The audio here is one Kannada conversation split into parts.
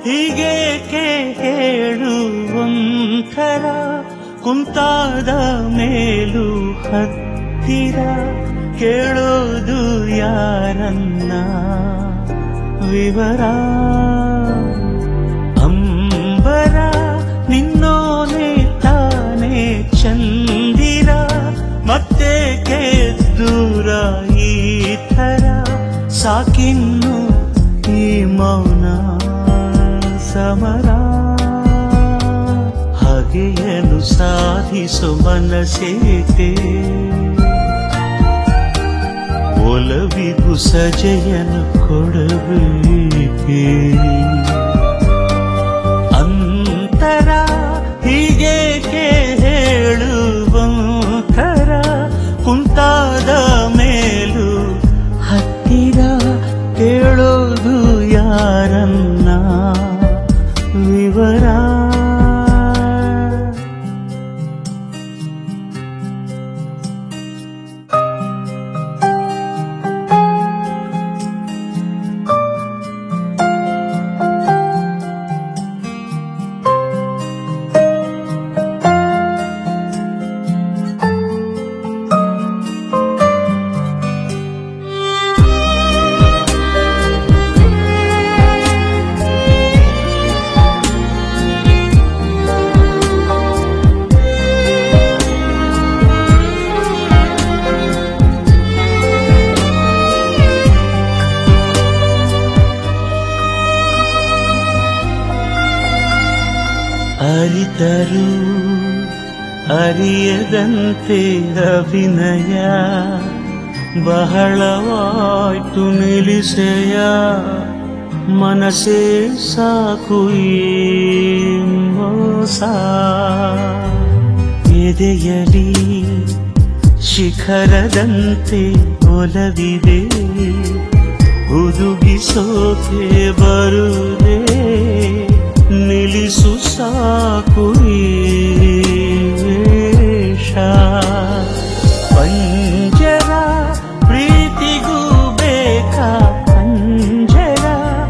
ಹೀಗೇಕೆ ಹೇಳುವಂಥರ ಕುಂತಾದ ಮೇಲೂ ಹತ್ತಿರ ಕೇಳೋದು ಯಾರನ್ನ ವಿವರ ಅಂಬರ ನಿನ್ನೋನೆ ತಾನೇ ಚಂದಿರ ಮತ್ತೆ ದೂರ ಈ ಥರ ಸಾಕಿನ್ನು ಈ ಮೌನ ಸಮರ ಹಾಗೆಯನು ಸಾಧಿಸು ಮನಸೇತೆ ಒಲವಿಗೂ ಸಜಯನ ಕೊಡಬೇಕೆ ಅಂತರ ಹೀಗೇಕೆ ಹೇಳುವಂತರ ಕುಂತಾದ ಮೇಲೂ ಹತ್ತಿರ ಕೇಳೋದು ಯಾರನ್ನ ವಿವರ ಅರಿತರು ಅರಿಯದಂತೆ ಅಭಿನಯ ಬಹಳವಾಯ್ತು ನಿಲ್ಲಿಸೆಯ ಮನಸ್ಸೇ ಸಾಕು ಈ ಮೋಸ ಎದೆಯಲಿ ಶಿಖರದಂತೆ ಒಲವಿದೆ ಹುದುಗಿಸೋಕೆ ಬರುದೆ ನಿಲ್ಲಿಸು ಸಾಕು ಈ ವೇಷ ಪಂಜರ ಪ್ರೀತಿಗೂ ಬೇಕಾ ಪಂಜರ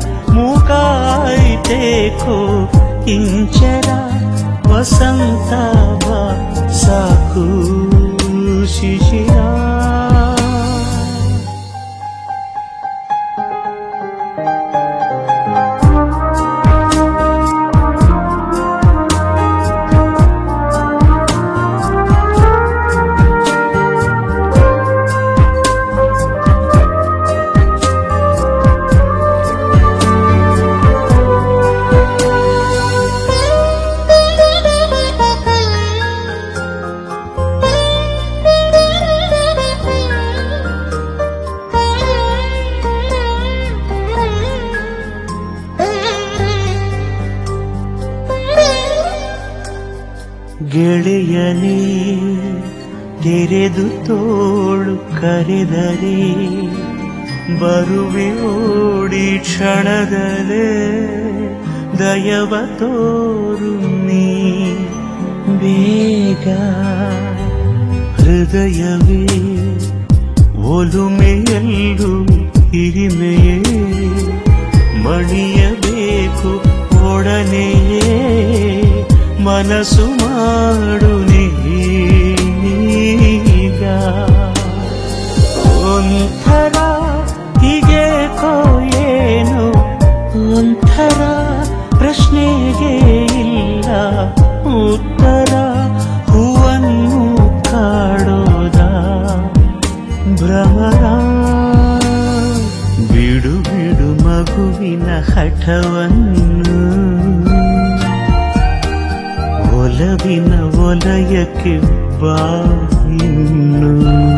ಮೂಕಾಯ್ತೇಕೋ ಇಂಚರ ವಸಂತ ಬಾ ಸಾಕು ಶಿಶಿರ ಗೆಳೆಯನೇ ತೆರೆದು ತೋಳು ಕರೆದರೆ ಬರುವೆ ಓಡಿ ಕ್ಷಣದಲ್ಲೇ ದಯವ ತೋರು ನೀ ಬೇಗ ಹೃದಯವೇ ಒಲುಮೆಯಲ್ಲೂ ಹಿರಿಮೆಯೇ ಮಣಿಯಬೇಕು ಒಡನೆಯೇ ಮನಸ್ಸು ಮಾಡು ನೀಗ ಒಂಥರ ಹೀಗೇಕೋ ಏನು ಒಂಥರ ಪ್ರಶ್ನೆಗೆ ಇಲ್ಲ ಉತ್ತರ ಹೂವನ್ನು ಕಾಡೋದ ಭ್ರಮರ ಬಿಡು ಬಿಡು ಮಗುವಿನ ಹಠವನ್ನು ಒಲವಿನ ವಲಯಕ್ಕೆ ಬಾ ಇನ್ನು